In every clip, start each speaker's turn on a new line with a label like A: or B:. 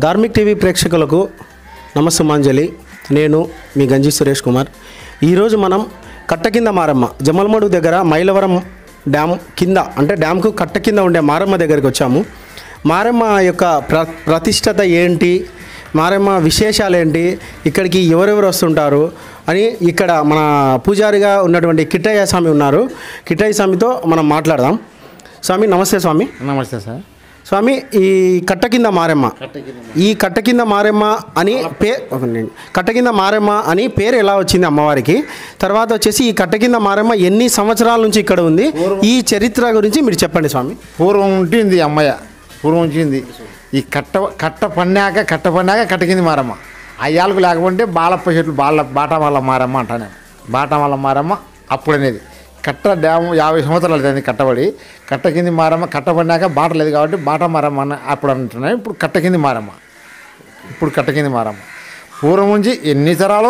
A: Dharmik TV ప్రేక్షకులకు నమస్సుమాంజలి నేను మీ గంజి సురేష్ కుమార్ ఈరోజు మనం కట్ట కింద మారమ్మ జమల్మడు దగ్గర మైలవరం డ్యామ్ కింద అంటే డ్యామ్కు కట్ట కింద ఉండే మారమ్మ దగ్గరికి వచ్చాము మారమ్మ యొక్క ప్ర ప్రతిష్టత ఏంటి మారమ్మ విశేషాలు ఏంటి ఇక్కడికి ఎవరెవరు వస్తుంటారు అని ఇక్కడ మన పూజారిగా ఉన్నటువంటి కిట్టయ్య స్వామి ఉన్నారు కిట్టయ్య స్వామితో మనం మాట్లాడదాం స్వామి నమస్తే స్వామి
B: నమస్తే సార్
A: స్వామి ఈ కట్ట కింద మారెమ్మ ఈ కట్ట కింద మారెమ్మ అని పే ఒక నిమిషం. కట్ట కింద మారెమ్మ అని పేరు ఎలా వచ్చింది అమ్మవారికి తర్వాత వచ్చేసి ఈ కట్ట కింద మారెమ్మ ఎన్ని సంవత్సరాల నుంచి ఇక్కడ ఉంది ఈ చరిత్ర గురించి మీరు చెప్పండి స్వామి
B: పూర్వం ఉంటుంది ఈ అమ్మయ్య పూర్వం ఉంటుంది ఈ కట్ట కట్ట పన్నాక కట్ట పన్నాక కట్ట కింది మారమ్మ అయ్యాలకు లేకపోతే బాలప్ప చెట్లు బాల బాటా వాళ్ళ మారమ్మ అంటాను బాటా వాళ్ళ మారమ్మ అప్పుడు అనేది కట్ట డ్యాము యాభై సంవత్సరాలు అయింది కట్టబడి కట్ట కింది మారమ్మ కట్ట పడినాక బాట లేదు కాబట్టి బాటా మారమ్మ అని అప్పుడు అంటున్నాయి ఇప్పుడు కట్ట కింది మారమ్మ ఇప్పుడు కట్ట కింది మారమ్మ పూర్వం నుంచి ఎన్ని తరాలో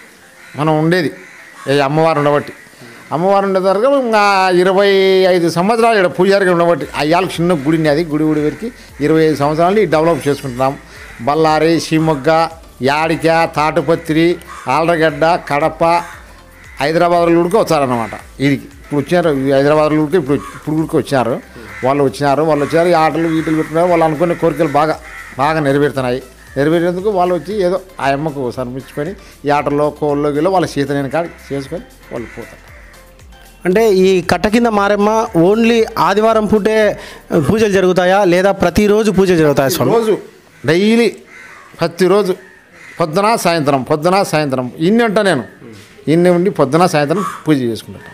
B: మనం ఉండేది ఈ అమ్మవారు ఉండబట్టి అమ్మవారు ఉండే వరకు ఇంకా ఇరవై ఐదు సంవత్సరాలు ఇక్కడ పూజారిగా ఉండబట్టి అయ్యాలకు చిన్న గుడి అది గుడి గుడి వరకు ఇరవై ఐదు సంవత్సరాలు ఈ డెవలప్ చేసుకుంటున్నాం బళ్ళారి షిమొగ్గ యాడిక తాటుపత్రి ఆలరగడ్డ కడప హైదరాబాద్ కూడా వచ్చారన్నమాట వీడికి ఇప్పుడు వచ్చారు ఈ హైదరాబాద్ కూడా ఇప్పుడు ఇప్పుడు కూడా వచ్చారు వాళ్ళు వచ్చినారు వాళ్ళు వచ్చారు ఈ ఆటలు వీటలు పెట్టుకున్నారు వాళ్ళు అనుకునే కోరికలు బాగా బాగా నెరవేరుతున్నాయి నెరవేరేందుకు వాళ్ళు వచ్చి ఏదో ఆ అమ్మకు సమర్పించుకొని ఈ ఆటల్లో కోళ్ళు గిల్లో వాళ్ళ సీత నేను కాడి చేసుకొని వాళ్ళు పోతారు
A: అంటే ఈ కట్ట కింద మారెమ్మ ఓన్లీ ఆదివారం పూటే పూజలు జరుగుతాయా లేదా ప్రతిరోజు పూజలు జరుగుతాయా స్వామి
B: రోజు డైలీ ప్రతిరోజు పొద్దున సాయంత్రం పొద్దున సాయంత్రం ఇన్ని ఉంటా నేను ఇన్ని ఉండి పొద్దున సాయంత్రం పూజ చేసుకుంటాను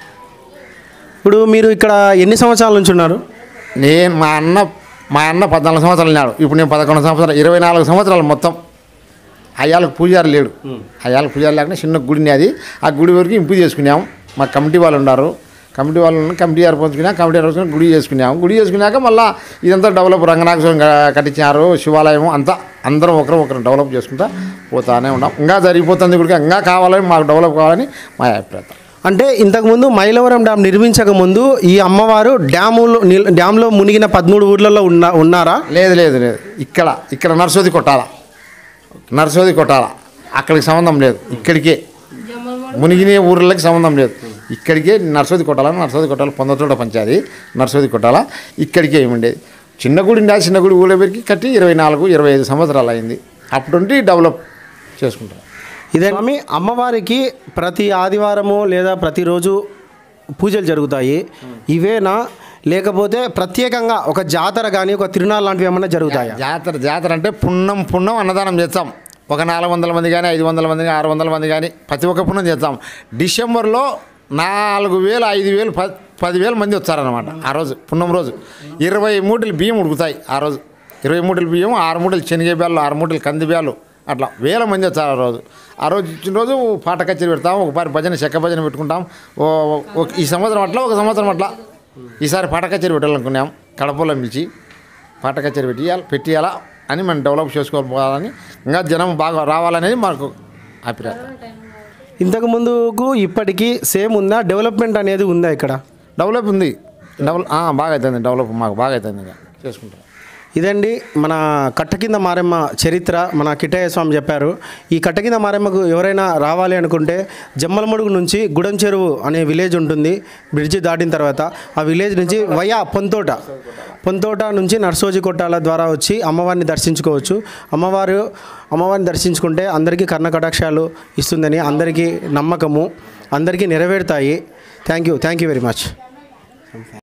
A: ఇప్పుడు మీరు ఇక్కడ ఎన్ని సంవత్సరాల నుంచి ఉన్నారు
B: నేను మా అన్న మా అన్న పద్నాలుగు సంవత్సరాలు ఉన్నాడు ఇప్పుడు నేను పదకొండు సంవత్సరాలు ఇరవై నాలుగు సంవత్సరాలు మొత్తం అయ్యాలకు పూజారి లేడు అయ్యాలకు పూజారి లేకుండా చిన్న గుడిని అది ఆ గుడి వరకు ఇంపు చేసుకున్నాము మా కమిటీ వాళ్ళు ఉన్నారు కమిటీ వాళ్ళు ఉన్నారు. కమిటీ ఏర్పరచుకున్నా కమిటీ ఏర్పరచుకుని గుడి చేసుకున్నాము గుడి చేసుకున్నాక మళ్ళీ ఇదంతా డెవలప్ రంగనాథస్వామి క- కట్టించారు శివాలయం అంతా అందరం ఒకరు ఒకరు డెవలప్ చేసుకుంటా పోతానే ఉన్నాం ఇంకా జరిగిపోతుంది గుడికి ఇంకా కావాలని మాకు డెవలప్ కావాలని మా అభిప్రాయం
A: అంటే ఇంతకుముందు మైలవరం డ్యామ్ నిర్మించక ముందు ఈ అమ్మవారు డ్యాములో నిల్- డ్యామ్లో మునిగిన పదమూడు ఊర్లలో ఉన్న ఉన్నారా
B: లేదు లేదు లేదు ఇక్కడ ఇక్కడ నర్సోది కొట్టాల నర్సోది కొట్టాల అక్కడికి సంబంధం లేదు ఇక్కడికే మునిగిన ఊర్లకి సంబంధం లేదు ఇక్కడికే నర్సోది కొట్టాల నర్సోది కొట్టాల పొందతోట పంచాది నర్సోది కొట్టాల ఇక్కడికే ఏముండేది చిన్న గుడి ఉండే చిన్న గుడి ఊళ్ళో పెరిగి కట్టి ఇరవై నాలుగు ఇరవై ఐదు సంవత్సరాలు అయింది అప్పుడుండి డెవలప్ చేసుకుంటారు
A: ఇదే స్వామి అమ్మవారికి ప్రతి ఆదివారము లేదా ప్రతిరోజు పూజలు జరుగుతాయి ఇవేనా లేకపోతే ప్రత్యేకంగా ఒక జాతర కానీ ఒక తిరునాళ్ళు లాంటివి ఏమన్నా జరుగుతాయా
B: జాతర జాతర అంటే పుణ్యం పుణ్యం అన్నదానం చేస్తాం ఒక నాలుగు వందల మంది కానీ ఐదు వందల మంది కానీ ఆరు వందల మంది కానీ ప్రతి ఒక్క పుణ్యం చేస్తాం డిసెంబర్లో నాలుగు వేలు ఐదు వేలు పది పదివేల మంది వచ్చారనమాట ఆ రోజు పుణ్యం రోజు ఇరవై మూటలు బియ్యం ఉడుకుతాయి ఆ రోజు ఇరవై మూటలు బియ్యం ఆరు మూటలు శనగ బ్యాలు ఆరు మూటలు కంది బ్యాలు అట్లా వేల మంది వచ్చారు ఆ రోజు ఆ రోజు ఇచ్చిన రోజు పాట కచేరి పెడతాం ఒకసారి భజన చెక్క భజన పెట్టుకుంటాం ఓ ఓ- ఈ సంవత్సరం అట్లా ఒక సంవత్సరం అట్లా ఈసారి పాట కచేరి పెట్టాలనుకున్నాం కడపలో పిలిచి పాట కచేరి పెట్టియాలి పెట్టియాలా అని మనం డెవలప్ చేసుకోవాలని ఇంకా జనం బాగా రావాలనేది మాకు అభిప్రాయం
A: ఇంతకు ముందుకు ఇప్పటికీ సేమ్ ఉందా డెవలప్మెంట్ అనేది ఉందా ఇక్కడ
B: డెవలప్ ఉంది డెవలప్ ఆ, బాగా అవుతుంది డెవలప్ మాకు బాగా అవుతుంది ఇంకా చేసుకుంటాం
A: ఇదండి మన కట్ట కింద మారెమ్మ చరిత్ర మన కిట్టయ్య స్వామి చెప్పారు ఈ కట్ట కింద మారెమ్మకు ఎవరైనా రావాలి అనుకుంటే జమ్మలమడుగు నుంచి గుడం చెరువు అనే విలేజ్ ఉంటుంది బ్రిడ్జి దాటిన తర్వాత ఆ విలేజ్ నుంచి వయా పొంతోట పొంతోట నుంచి నర్సోజి కొట్టాల ద్వారా వచ్చి అమ్మవారిని దర్శించుకోవచ్చు అమ్మవారు అమ్మవారిని దర్శించుకుంటే అందరికీ కర్ణ కటాక్షాలు ఇస్తుందని అందరికీ నమ్మకము అందరికీ నెరవేరుతాయి thank you thank you very much